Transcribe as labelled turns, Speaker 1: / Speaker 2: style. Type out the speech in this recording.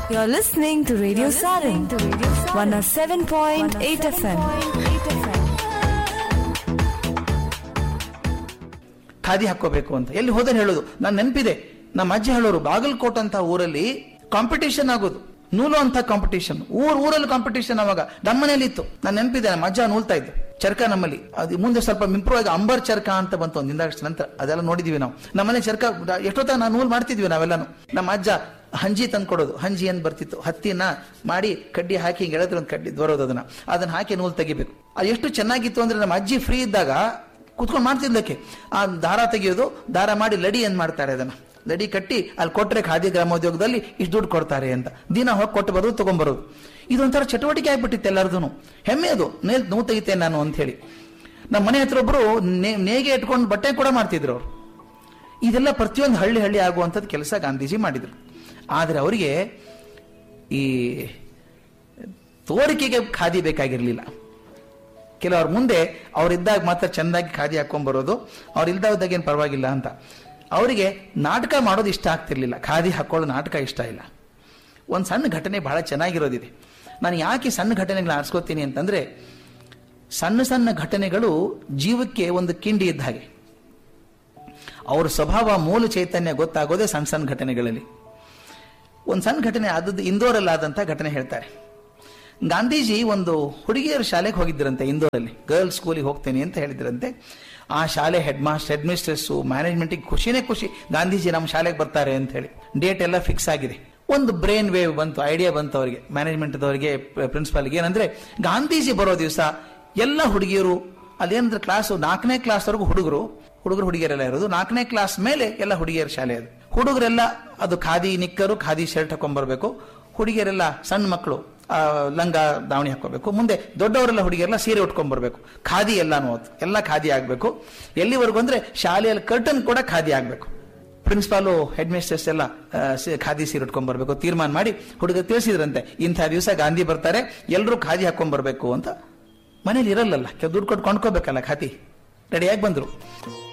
Speaker 1: You're listening to Radio Sarin, 107.8 FM.
Speaker 2: Khadi ಹಾಕೋಬೇಕು ಅಂತ ಎಲ್ಲಿ ಹೋದ್ರೆ ಹೇಳೋದು ನಾನು ನೆನಪಿದೆ ನಮ್ಮ ಅಜ್ಜಿ ಹೇಳೋರು ಬಾಗಲಕೋಟ್ ಅಂತ ಊರಲ್ಲಿ ಕಾಂಪಿಟೇಷನ್ ಆಗೋದು ನೂಲು ಅಂತ ಕಾಂಪಿಟೇಷನ್ ಊರ್ ಊರಲ್ಲಿ ಕಾಂಪಿಟೇಷನ್ ಅವಾಗ ನಮ್ಮನೇಲಿ ಇತ್ತು ನಾನು ನೆನಪಿದೆ ನಮ್ಮ ಅಜ್ಜ ನೂಲ್ತಾ ಇದ್ದು ಚರ್ಕ ನಮ್ಮಲ್ಲಿ ಅದು ಮುಂದೆ ಸ್ವಲ್ಪ ಇಂಪ್ರೂವ್ ಆಗಿ ಅಂಬರ್ ಚರ್ಕ ಅಂತ ಬಂತು ಒಂದು ಇಂದಾಕ್ಷ ನಂತರ ಅದೆಲ್ಲ ನೋಡಿದೀವಿ ನಾವು ನಮ್ಮನೆ ಚರ್ಕ ಎಷ್ಟೊತ್ತ ನಾವು ನೂಲ್ ಮಾಡ್ತಿದ್ವಿ ನಾವೆಲ್ಲಾನು ನಮ್ಮ ಅಜ್ಜ ಹಂಜಿ ತಂದು ಕೊಡೋದು ಹಂಜಿ ಅಂತ ಬರ್ತಿತ್ತು ಹತ್ತಿನ ಮಾಡಿ ಕಡ್ಡಿ ಹಾಕಿ ಹಿಂಗೆ ಎಳೆದ್ರೆ ಒಂದು ಕಡ್ಡಿ ಬರೋದು ಅದನ್ನ ಅದನ್ನ ಹಾಕಿ ನೂಲ್ ತೆಗಿಬೇಕು ಅದು ಎಷ್ಟು ಚೆನ್ನಾಗಿತ್ತು ಅಂದ್ರೆ ನಮ್ಮ ಅಜ್ಜಿ ಫ್ರೀ ಇದ್ದಾಗ ಕುತ್ಕೊಂಡು ಮಾಡ್ತಿದ್ದಕ್ಕೆ ಆ ದಾರ ತೆಗೆಯೋದು ದಾರ ಮಾಡಿ ಲಡಿ ಏನ್ ಮಾಡ್ತಾರೆ ಅದನ್ನ ಲಡಿ ಕಟ್ಟಿ ಅಲ್ಲಿ ಕೊಟ್ರೆ ಖಾದಿ ಗ್ರಾಮೋದ್ಯೋಗದಲ್ಲಿ ಇಷ್ಟು ದುಡ್ಡು ಕೊಡ್ತಾರೆ ಅಂತ ದಿನ ಹೋಗಿ ಕೊಟ್ಟು ಬರೋದು ತಗೊಂಡ್ಬರೋದು ಇದೊಂಥರ ಚಟುವಟಿಕೆ ಆಗ್ಬಿಟ್ಟಿತ್ತು ಎಲ್ಲರದು ಹೆಮ್ಮೆ ಅದು ನೇಲ್ ನೋವು ತೆಗಿತೇನೆ ನಾನು ಅಂತ ಹೇಳಿ ನಮ್ಮ ಮನೆ ಹತ್ರ ಒಬ್ರು ನೇ- ನೇಗೆ ಇಟ್ಕೊಂಡು ಬಟ್ಟೆ ಕೂಡ ಮಾಡ್ತಿದ್ರು ಅವ್ರು ಇದೆಲ್ಲ ಪ್ರತಿಯೊಂದು ಹಳ್ಳಿ ಹಳ್ಳಿ ಆಗುವಂಥದ್ದು ಕೆಲಸ ಗಾಂಧೀಜಿ ಮಾಡಿದ್ರು ಆದರೆ ಅವರಿಗೆ ಈ ತೋರಿಕೆಗೆ ಖಾದಿ ಬೇಕಾಗಿರ್ಲಿಲ್ಲ ಕೆಲವ್ರ ಮುಂದೆ ಅವ್ರಿದ್ದಾಗ ಮಾತ್ರ ಚೆಂದಾಗಿ ಖಾದಿ ಹಾಕೊಂಡ್ ಬರೋದು ಅವ್ರು ಇಲ್ದಾಗ ಏನು ಪರವಾಗಿಲ್ಲ ಅಂತ ಅವರಿಗೆ ನಾಟಕ ಮಾಡೋದು ಇಷ್ಟ ಆಗ್ತಿರ್ಲಿಲ್ಲ ಖಾದಿ ಹಾಕೊಳ್ಳೋ ನಾಟಕ ಇಷ್ಟ ಇಲ್ಲ ಒಂದು ಸಣ್ಣ ಘಟನೆ ಬಹಳ ಚೆನ್ನಾಗಿರೋದಿದೆ ನಾನು ಯಾಕೆ ಸಣ್ಣ ಘಟನೆಗಳನ್ನ ಆರಿಸ್ಕೋತೀನಿ ಅಂತಂದ್ರೆ ಸಣ್ಣ ಸಣ್ಣ ಘಟನೆಗಳು ಜೀವಕ್ಕೆ ಒಂದು ಕಿಂಡಿ ಇದ್ದ ಹಾಗೆ ಅವ್ರ ಸ್ವಭಾವ ಮೂಲ ಚೈತನ್ಯ ಗೊತ್ತಾಗೋದೇ ಸಣ್ಣ ಸಣ್ಣ ಘಟನೆಗಳಲ್ಲಿ ಒಂದು ಸಣ್ಣ ಘಟನೆ ಆದದ್ದು ಇಂದೋರಲ್ಲಿ ಆದಂತ ಘಟನೆ ಹೇಳ್ತಾರೆ ಗಾಂಧೀಜಿ ಒಂದು ಹುಡುಗಿಯರ ಶಾಲೆಗೆ ಹೋಗಿದ್ರಂತೆ ಇಂದೋರಲ್ಲಿ ಗರ್ಲ್ಸ್ ಸ್ಕೂಲಿಗೆ ಹೋಗ್ತೇನೆ ಅಂತ ಹೇಳಿದ್ರಂತೆ ಆ ಶಾಲೆ ಹೆಡ್ ಮಾಸ್ಟರ್ ಹೆಡ್ ಮಿಸ್ಟ್ರೆಸ್ಸು ಮ್ಯಾನೇಜ್ಮೆಂಟಿಗೆ ಖುಷಿನೇ ಖುಷಿ ಗಾಂಧೀಜಿ ನಮ್ಮ ಶಾಲೆಗೆ ಬರ್ತಾರೆ ಅಂತ ಹೇಳಿ ಡೇಟ್ ಎಲ್ಲ ಫಿಕ್ಸ್ ಆಗಿದೆ ಒಂದು ಬ್ರೈನ್ ವೇವ್ ಬಂತು ಐಡಿಯಾ ಬಂತು ಅವರಿಗೆ ಮ್ಯಾನೇಜ್ಮೆಂಟ್ದವರಿಗೆ ಪ್ರಿನ್ಸಿಪಾಲ್ಗೆ ಏನಂದ್ರೆ ಗಾಂಧೀಜಿ ಬರೋ ದಿವಸ ಎಲ್ಲ ಹುಡುಗಿಯರು ಅದೇನಂದ್ರೆ ಕ್ಲಾಸ್ ನಾಲ್ಕನೇ ಕ್ಲಾಸ್ವರೆಗೂ ಹುಡುಗರು ಹುಡುಗರು ಹುಡುಗಿಯರೆಲ್ಲ ಇರೋದು ನಾಲ್ಕನೇ ಕ್ಲಾಸ್ ಮೇಲೆ ಎಲ್ಲ ಹುಡುಗಿಯರ ಶಾಲೆ ಅದು ಹುಡುಗರೆಲ್ಲ ಅದು ಖಾದಿ ನಿಕ್ಕರು ಖಾದಿ ಶರ್ಟ್ ಹಾಕೊಂಡ್ಬರ್ಬೇಕು ಹುಡುಗಿಯರೆಲ್ಲ ಸಣ್ಣ ಮಕ್ಕಳು ಆ, ಲಂಗ ದಾವಣಿ ಹಾಕೋಬೇಕು ಮುಂದೆ ದೊಡ್ಡವರೆಲ್ಲ ಹುಡುಗಿಯರೆಲ್ಲ ಸೀರೆ ಉಟ್ಕೊಂಡ್ ಬರ್ಬೇಕು ಖಾದಿ ಎಲ್ಲಾನು ಅದು ಎಲ್ಲ ಖಾದಿ ಆಗ್ಬೇಕು ಎಲ್ಲಿವರೆಗೂ ಅಂದ್ರೆ ಶಾಲೆಯಲ್ಲಿ ಕರ್ಟನ್ ಕೂಡ ಖಾದಿ ಆಗ್ಬೇಕು ಪ್ರಿನ್ಸಿಪಾಲು ಹೆಡ್ ಮಿಸ್ಟ್ರೆಸ್ ಎಲ್ಲ ಆ, ಸಿ- ಖಾದಿ ಸೀರೆ ಉಟ್ಕೊಂಡ್ ಬರ್ಬೇಕು ತೀರ್ಮಾನ ಮಾಡಿ ಹುಡುಗ ತಿಳಿಸಿದ್ರಂತೆ ಇಂಥ ದಿವಸ ಗಾಂಧಿ ಬರ್ತಾರೆ ಎಲ್ಲರೂ ಖಾದಿ ಹಾಕೊಂಡ್ ಬರ್ಬೇಕು ಅಂತ ಮನೇಲಿ ಇರಲ್ಲಲ್ಲ ಕೆಲ ದುಡ್ಡು ಕೊಟ್ಟು ಕೊಂಡ್ಕೋಬೇಕಲ್ಲ ಖಾದಿ ರೆಡಿಯಾಗಿ ಬಂದ್ರು